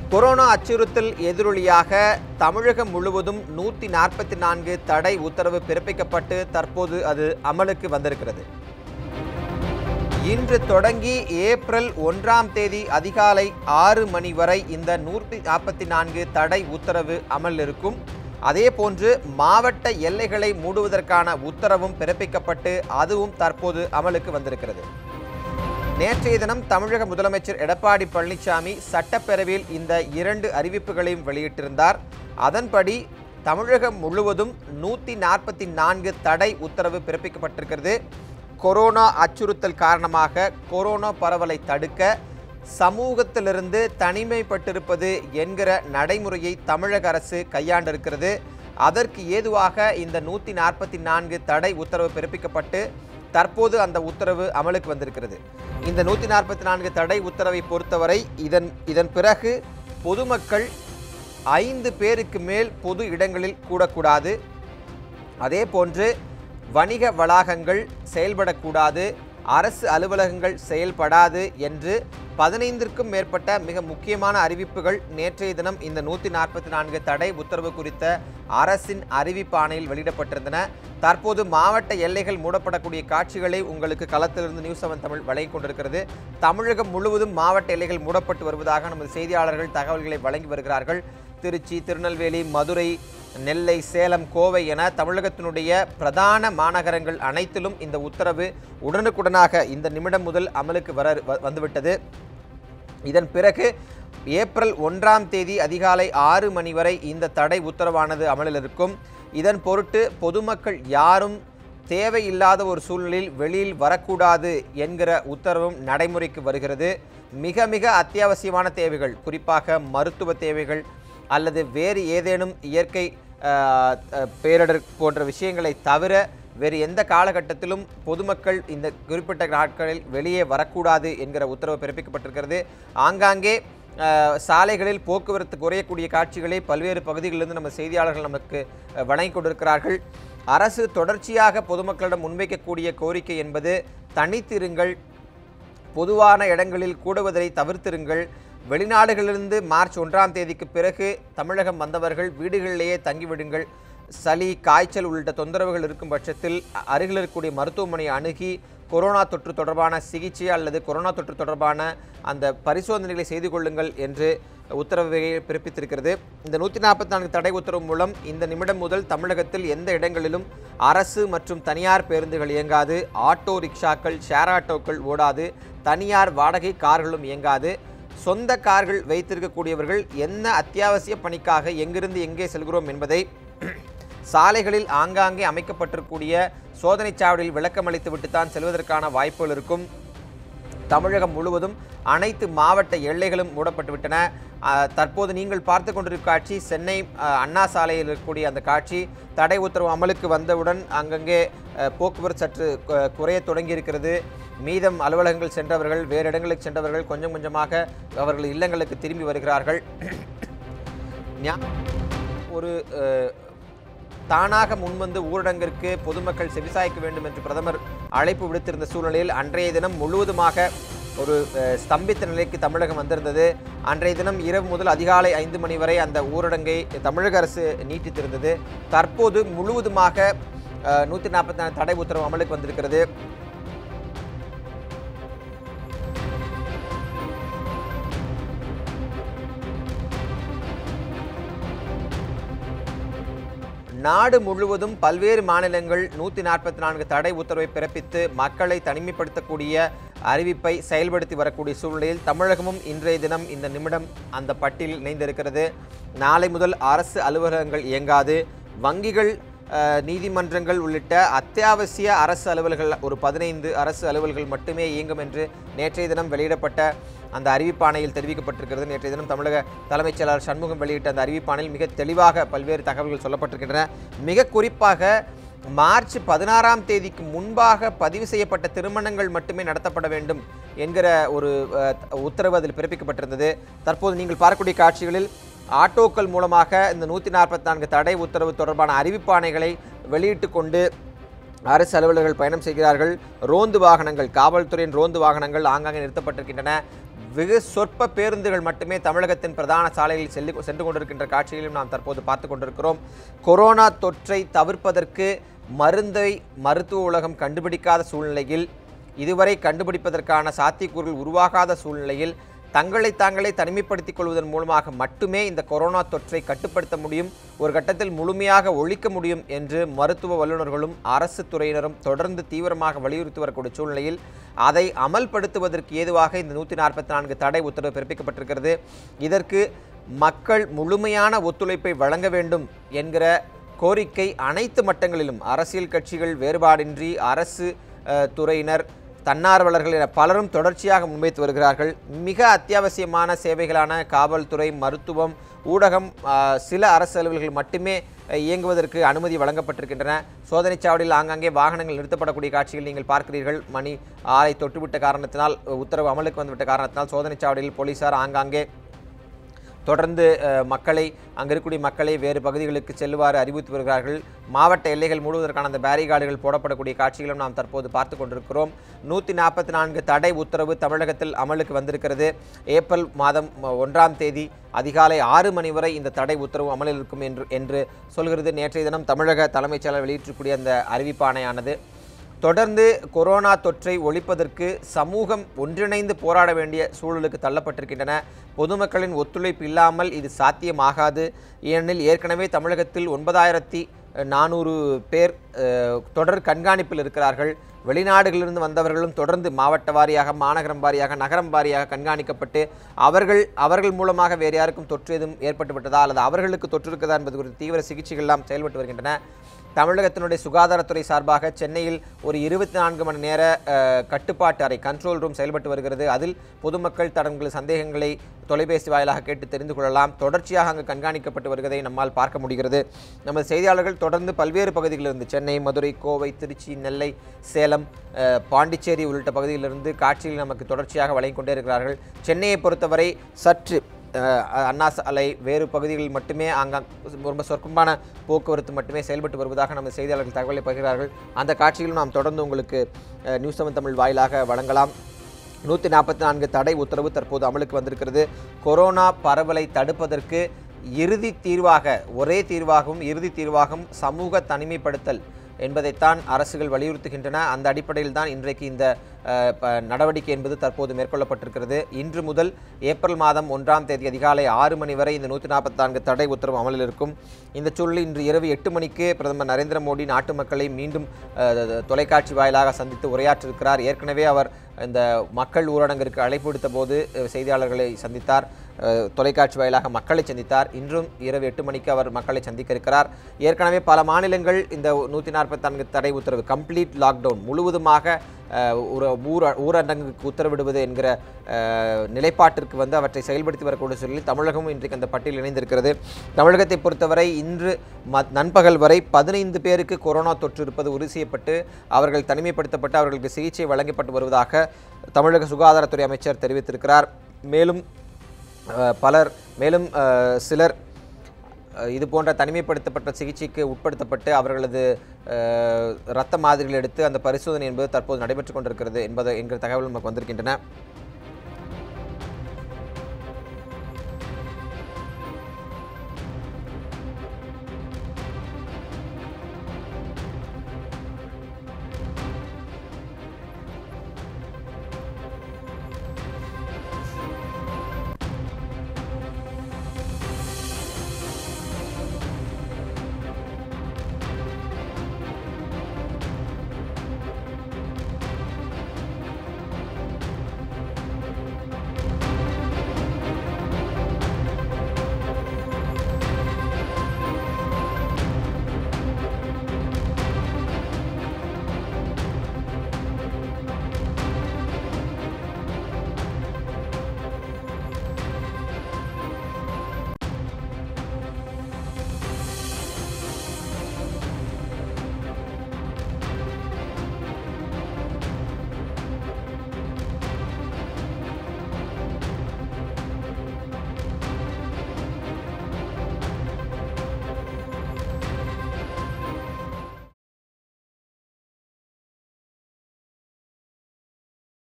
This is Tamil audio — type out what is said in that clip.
கொரோனா அச்சுறுத்தல் எதிரொலியாக தமிழகம் முழுவதும் நூற்றி நாற்பத்தி நான்கு தடை உத்தரவு பிறப்பிக்கப்பட்டு தற்போது அது அமலுக்கு வந்திருக்கிறது இன்று தொடங்கி ஏப்ரல் ஒன்றாம் தேதி அதிகாலை ஆறு மணி வரை இந்த நூற்றி நாற்பத்தி நான்கு தடை உத்தரவு அமல் இருக்கும் அதே போன்று மாவட்ட எல்லைகளை மூடுவதற்கான உத்தரவும் பிறப்பிக்கப்பட்டு அதுவும் தற்போது அமலுக்கு வந்திருக்கிறது நேற்றைய தினம் தமிழக முதலமைச்சர் எடப்பாடி பழனிசாமி சட்டப்பேரவையில் இந்த இரண்டு அறிவிப்புகளையும் வெளியிட்டிருந்தார் அதன்படி தமிழகம் முழுவதும் நூற்றி நாற்பத்தி நான்கு தடை உத்தரவு பிறப்பிக்கப்பட்டிருக்கிறது கொரோனா அச்சுறுத்தல் காரணமாக கொரோனா பரவலை தடுக்க சமூகத்திலிருந்து தனிமைப்பட்டிருப்பது என்கிற நடைமுறையை தமிழக அரசு கையாண்டிருக்கிறது அதற்கு ஏதுவாக இந்த நூற்றி நாற்பத்தி நான்கு தடை உத்தரவு பிறப்பிக்கப்பட்டு தற்போது அந்த உத்தரவு அமலுக்கு வந்திருக்கிறது இந்த நூற்றி நாற்பத்தி நான்கு தடை உத்தரவை பொறுத்தவரை இதன் இதன் பிறகு பொதுமக்கள் ஐந்து பேருக்கு மேல் பொது இடங்களில் கூடக்கூடாது அதே போன்று வணிக வளாகங்கள் செயல்படக்கூடாது அரசு அலுவலகங்கள் செயல்படாது என்று பதினைந்திற்கும் மேற்பட்ட மிக முக்கியமான அறிவிப்புகள் நேற்றைய தினம் இந்த நூற்றி நாற்பத்தி நான்கு தடை உத்தரவு குறித்த அரசின் அறிவிப்பாணையில் வெளியிடப்பட்டிருந்தன தற்போது மாவட்ட எல்லைகள் மூடப்படக்கூடிய காட்சிகளை உங்களுக்கு களத்திலிருந்து நியூஸ் செவன் தமிழ் வழங்கிக் கொண்டிருக்கிறது தமிழகம் முழுவதும் மாவட்ட எல்லைகள் மூடப்பட்டு வருவதாக நமது செய்தியாளர்கள் தகவல்களை வழங்கி வருகிறார்கள் திருச்சி திருநெல்வேலி மதுரை நெல்லை சேலம் கோவை என தமிழகத்தினுடைய பிரதான மாநகரங்கள் அனைத்திலும் இந்த உத்தரவு உடனுக்குடனாக இந்த நிமிடம் முதல் அமலுக்கு வர வ- வந்துவிட்டது இதன் பிறகு ஏப்ரல் ஒன்றாம் தேதி அதிகாலை ஆறு மணி வரை இந்த தடை உத்தரவானது அமலில் இருக்கும் இதன் பொருட்டு பொதுமக்கள் யாரும் தேவையில்லாத ஒரு சூழ்நிலையில் வெளியில் வரக்கூடாது என்கிற உத்தரவும் நடைமுறைக்கு வருகிறது மிக மிக அத்தியாவசியமான தேவைகள் குறிப்பாக மருத்துவ தேவைகள் அல்லது வேறு ஏதேனும் இயற்கை ஆஹ், அஹ், பேரிடர் போன்ற விஷயங்களை தவிர வேறு எந்த காலகட்டத்திலும் பொதுமக்கள் இந்த குறிப்பிட்ட நாட்களில் வெளியே வரக்கூடாது என்கிற உத்தரவு பிறப்பிக்கப்பட்டிருக்கிறது ஆங்காங்கே அஹ், சாலைகளில் போக்குவரத்து குறையக்கூடிய காட்சிகளை பல்வேறு பகுதிகளிலிருந்து நம்ம செய்தியாளர்கள் நமக்கு அஹ், வழங்கிக் கொண்டிருக்கிறார்கள் அரசு தொடர்ச்சியாக பொதுமக்களிடம் முன்வைக்கக்கூடிய கோரிக்கை என்பது தனித்திருங்கள் பொதுவான இடங்களில் கூடுவதை தவிர்த்திருங்கள் வெளிநாடுகளிலிருந்து மார்ச் ஒன்றாம் தேதிக்கு பிறகு தமிழகம் வந்தவர்கள் வீடுகளிலேயே தங்கிவிடுங்கள் சளி காய்ச்சல் உள்ளிட்ட தொந்தரவுகள் இருக்கும் பட்சத்தில் அ- அருகில் இருக்கக்கூடிய மருத்துவமனையை அணுகி கொரோனா தொற்று தொடர்பான சிகிச்சை அல்லது கொரோனா தொற்று தொடர்பான அந்த பரிசோதனைகளை செய்து கொள்ளுங்கள் என்று உத்தரவை பிறப்பித்திருக்கிறது இந்த நூற்றி நாற்பத்தி நான்கு தடை உத்தரவு மூலம் இந்த நிமிடம் முதல் தமிழகத்தில் எந்த இடங்களிலும் அரசு மற்றும் தனியார் பேருந்துகள் இயங்காது ஆட்டோ ரிக்ஷாக்கள் ஷேர் ஆட்டோக்கள் ஓடாது தனியார் வாடகை கார்களும் இயங்காது சொந்த கார்கள் வைத்திருக்கக்கூடியவர்கள் என்ன அத்தியாவசிய பணிக்காக எங்கிருந்து எங்கே செல்கிறோம் என்பதை சாலைகளில் ஆங்காங்கே அமைக்கப்பட்டிருக்கூடிய சோதனைச் சாவடியில் விளக்கமளித்துவிட்டு தான் செல்வதற்கான வாய்ப்புகள் இருக்கும் தமிழகம் முழுவதும் அனைத்து மாவட்ட எல்லைகளும் மூடப்பட்டுவிட்டன அஹ், தற்போது நீங்கள் பார்த்து கொண்டிருக்கும் காட்சி சென்னை அஹ், அண்ணா சாலையில் இருக்கக்கூடிய அந்த காட்சி தடை உத்தரவு அமலுக்கு வந்தவுடன் அங்கங்கே அஹ், போக்குவரத்து சற்று கு- குறையத் தொடங்கியிருக்கிறது மீதம் அலுவலகங்கள் சென்றவர்கள் வேறு இடங்களுக்கு சென்றவர்கள் கொஞ்சம் கொஞ்சமாக அவர்கள் இல்லங்களுக்கு திரும்பி வருகிறார்கள் ஞா- ஒரு அஹ், தானாக முன்வந்து ஊரடங்கிற்கு பொதுமக்கள் செவிசாய்க்க வேண்டும் என்று பிரதமர் அழைப்பு விடுத்திருந்த சூழ்நிலையில் அன்றைய தினம் முழுவதுமாக ஒரு அஹ், ஸ்தம்பித்த நிலைக்கு தமிழகம் வந்திருந்தது அன்றைய தினம் இரவு முதல் அதிகாலை ஐந்து மணி வரை அந்த ஊரடங்கை தமிழக அரசு நீட்டித்திருந்தது தற்போது முழுவதுமாக நூற்றி நாற்பத்தி நாலு தடை உத்தரவு அமலுக்கு வந்திருக்கிறது நாடு முழுவதும் பல்வேறு மாநிலங்கள் நூற்றி நாற்பத்தி நான்கு தடை உத்தரவை பிறப்பித்து மக்களை தனிமைப்படுத்தக்கூடிய அறிவிப்பை செயல்படுத்தி வரக்கூடிய சூழ்நிலையில் தமிழகமும் இன்றைய தினம் இந்த நிமிடம் அந்த பட்டியலில் இணைந்திருக்கிறது நாளை முதல் அரசு அலுவலகங்கள் இயங்காது வங்கிகள் அஹ், நீதிமன்றங்கள் உள்ளிட்ட அத்தியாவசிய அரசு அலுவல்கள் ஒரு பதினைந்து அரசு அலுவல்கள் மட்டுமே இயங்கும் என்று நேற்றைய தினம் வெளியிடப்பட்ட அந்த அறிவிப்பாணையில் தெரிவிக்கப்பட்டிருக்கிறது நேற்றைய தினம் தமிழக தலைமைச் செயலாளர் சண்முகம் வெளியிட்ட அந்த அறிவிப்பாணையில் மிக தெளிவாக பல்வேறு தகவல்கள் சொல்லப்பட்டிருக்கின்றன மிக குறிப்பாக மார்ச் பதினாறாம் தேதிக்கு முன்பாக பதிவு செய்யப்பட்ட திருமணங்கள் மட்டுமே நடத்தப்பட வேண்டும் என்கிற ஒரு அஹ், உத்தரவு அதில் பிறப்பிக்கப்பட்டிருந்தது தற்போது நீங்கள் பார்க்கக்கூடிய காட்சிகளில் ஆட்டோக்கள் மூலமாக இந்த நூற்றி நாற்பத்தி நான்கு தடை உத்தரவு தொடர்பான அறிவிப்பாணைகளை வெளியிட்டு கொண்டு அரசு அலுவலர்கள் பயணம் செய்கிறார்கள் ரோந்து வாகனங்கள் காவல்துறையின் ரோந்து வாகனங்கள் ஆங்காங்கே நிறுத்தப்பட்டிருக்கின்றன வெகு சொற்ப பேருந்துகள் மட்டுமே தமிழகத்தின் பிரதான சாலைகளில் செல்லு சென்று கொண்டிருக்கின்ற காட்சிகளையும் நாம் தற்போது பார்த்து கொண்டிருக்கிறோம் கொரோனா தொற்றை தவிர்ப்பதற்கு மருந்தை மருத்துவ உலகம் கண்டுபிடிக்காத சூழ்நிலையில் இதுவரை கண்டுபிடிப்பதற்கான சாத்தியக்கூறுகள் உருவாகாத சூழ்நிலையில் தங்களை தாங்களே தனிமைப்படுத்திக் கொள்வதன் மூலமாக மட்டுமே இந்த கொரோனா தொற்றை கட்டுப்படுத்த முடியும் ஒரு கட்டத்தில் முழுமையாக ஒழிக்க முடியும் என்று மருத்துவ வல்லுநர்களும் அரசு துறையினரும் தொடர்ந்து தீவிரமாக வலியுறுத்தி வரக்கூடிய சூழ்நிலையில் அதை அமல்படுத்துவதற்கு ஏதுவாக இந்த நூற்றி நாற்பத்தி நான்கு தடை உத்தரவு பிறப்பிக்கப்பட்டிருக்கிறது இதற்கு மக்கள் முழுமையான ஒத்துழைப்பை வழங்க வேண்டும் என்கிற கோரிக்கை அனைத்து மட்டங்களிலும் அரசியல் கட்சிகள் வேறுபாடின்றி அரசு அஹ், துறையினர் தன்னார்வலர்கள் என பலரும் தொடர்ச்சியாக முன்வைத்து வருகிறார்கள் மிக அத்தியாவசியமான சேவைகளான காவல்துறை மருத்துவம் ஊடகம் அஹ், சில அரசு அலுவல்கள் மட்டுமே அஹ், இயங்குவதற்கு அனுமதி வழங்கப்பட்டிருக்கின்றன சோதனைச் சாவடியில் ஆங்காங்கே வாகனங்கள் நிறுத்தப்படக்கூடிய காட்சிகள் நீங்கள் பார்க்கிறீர்கள் மணி ஆறை தொட்டுவிட்ட காரணத்தினால் உத்தரவு அமலுக்கு வந்துவிட்ட காரணத்தினால் சோதனைச் சாவடியில் போலீசார் ஆங்காங்கே தொடர்ந்து அஹ், மக்களை அங்கே இருக்கக்கூடிய மக்களை வேறு பகுதிகளுக்கு செல்லுமாறு அறிவித்து வருகிறார்கள் மாவட்ட எல்லைகள் மூடுவதற்கான அந்த பேரிகார்டுகள் போடப்படக்கூடிய காட்சிகளும் நாம் தற்போது பார்த்து கொண்டிருக்கிறோம் நூற்றி நாற்பத்தி நான்கு தடை உத்தரவு தமிழகத்தில் அமலுக்கு வந்திருக்கிறது ஏப்ரல் மாதம் அஹ், ஒன்றாம் தேதி அதிகாலை ஆறு மணி வரை இந்த தடை உத்தரவு அமலில் இருக்கும் என்று என்று சொல்கிறது நேற்றைய தினம் தமிழக தலைமைச் செயலர் வெளியிட்டிருக்கூடிய அந்த அறிவிப்பாணையானது தொடர்ந்து கொரோனா தொற்றை ஒழிப்பதற்கு சமூகம் ஒன்றிணைந்து போராட வேண்டிய சூழலுக்கு தள்ளப்பட்டிருக்கின்றன பொதுமக்களின் ஒத்துழைப்பு இல்லாமல் இது சாத்தியமாகாது ஏனெனில் ஏற்கனவே தமிழகத்தில் ஒன்பதாயிரத்தி நானூறு பேர் அஹ், தொடர் கண்காணிப்பில் இருக்கிறார்கள் வெளிநாடுகளிலிருந்து வந்தவர்களும் தொடர்ந்து மாவட்ட வாரியாக மாநகரம் வாரியாக நகரம் வாரியாக கண்காணிக்கப்பட்டு அவர்கள் அவர்கள் மூலமாக வேறு யாருக்கும் தொற்று எதுவும் ஏற்பட்டு விட்டதா அல்லது அவர்களுக்கு தொற்று இருக்குதா என்பது குறித்து தீவிர சிகிச்சைகள் எல்லாம் செயல்பட்டு வருகின்றன தமிழகத்தினுடைய சுகாதாரத்துறை சார்பாக சென்னையில் ஒரு இருபத்தி நான்கு மணி நேர அஹ், கட்டுப்பாட்டு அறை கண்ட்ரோல் ரூம் செயல்பட்டு வருகிறது அதில் பொதுமக்கள் தங்கள் சந்தேகங்களை தொலைபேசி வாயிலாக கேட்டு தெரிந்து கொள்ளலாம் தொடர்ச்சியாக அங்கு கண்காணிக்கப்பட்டு வருவதை நம்மால் பார்க்க முடிகிறது நமது செய்தியாளர்கள் தொடர்ந்து பல்வேறு பகுதிகளிலிருந்து சென்னை மதுரை கோவை திருச்சி நெல்லை சேலம் அஹ், பாண்டிச்சேரி உள்ளிட்ட பகுதிகளிலிருந்து காட்சியில் நமக்கு தொடர்ச்சியாக வழங்கிக் கொண்டே இருக்கிறார்கள் சென்னையை பொறுத்தவரை சற்று அஹ், அண்ணா சாலை வேறு பகுதிகளில் மட்டுமே ஆங்காங் ரொம்ப சொற்பமான போக்குவரத்து மட்டுமே செயல்பட்டு வருவதாக நமது செய்தியாளர்கள் தகவலை பகிர்கிறார்கள் அந்த காட்சிகளும் நாம் தொடர்ந்து உங்களுக்கு அஹ், நியூஸ் செவன் தமிழ் வாயிலாக வழங்கலாம் நூற்றி நாற்பத்தி நான்கு தடை உத்தரவு தற்போது அமலுக்கு வந்திருக்கிறது கொரோனா பரவலை தடுப்பதற்கு இறுதி தீர்வாக ஒரே தீர்வாகவும் இறுதி தீர்வாகவும் சமூக தனிமைப்படுத்தல் என்பதைத்தான் அரசுகள் வலியுறுத்துகின்றன அந்த அடிப்படையில் தான் இன்றைக்கு இந்த அஹ், ப- நடவடிக்கை என்பது தற்போது மேற்கொள்ளப்பட்டிருக்கிறது இன்று முதல் ஏப்ரல் மாதம் ஒன்றாம் தேதி அதிகாலை ஆறு மணி வரை இந்த நூற்றி நாற்பத்தி நான்கு தடை உத்தரவு அமலில் இருக்கும் இந்த சூழலில் இன்று இரவு எட்டு மணிக்கு பிரதமர் நரேந்திர மோடி நாட்டு மக்களை மீண்டும் அஹ், தொலைக்காட்சி வாயிலாக சந்தித்து உரையாற்றிருக்கிறார் ஏற்கனவே அவர் இந்த மக்கள் ஊரடங்கிற்கு அழைப்பு விடுத்த போது அஹ், செய்தியாளர்களை சந்தித்தார் அஹ், தொலைக்காட்சி வாயிலாக மக்களை சந்தித்தார் இன்றும் இரவு எட்டு மணிக்கு அவர் மக்களை சந்திக்க இருக்கிறார் ஏற்கனவே பல மாநிலங்கள் இந்த நூற்றி நாற்பத்தி நான்கு தடை உத்தரவு கம்ப்ளீட் லாக்டவுன் முழுவதுமாக அஹ், ஒரு ஊர ஊரடங்குக்கு உத்தரவிடுவது என்கிற அஹ், நிலைப்பாட்டிற்கு வந்து அவற்றை செயல்படுத்தி வரக்கூடிய சூழலில் தமிழகமும் இன்றைக்கு அந்த பட்டியல் இணைந்திருக்கிறது தமிழகத்தை பொறுத்தவரை இன்று ம நண்பகல் வரை பதினைந்து பேருக்கு கொரோனா தொற்று இருப்பது உறுதி செய்யப்பட்டு அவர்கள் தனிமைப்படுத்தப்பட்டு அவர்களுக்கு சிகிச்சை வழங்கப்பட்டு வருவதாக தமிழக சுகாதாரத்துறை அமைச்சர் தெரிவித்திருக்கிறார் மேலும் அஹ், பலர் மேலும் அஹ், சிலர் அஹ், இது போன்ற தனிமைப்படுத்தப்பட்ட சிகிச்சைக்கு உட்படுத்தப்பட்டு அவர்களது அஹ், இரத்த மாதிரிகள் எடுத்து அந்த பரிசோதனை என்பது தற்போது நடைபெற்று கொண்டிருக்கிறது என்பது என்கிற தகவல் நமக்கு வந்திருக்கின்றன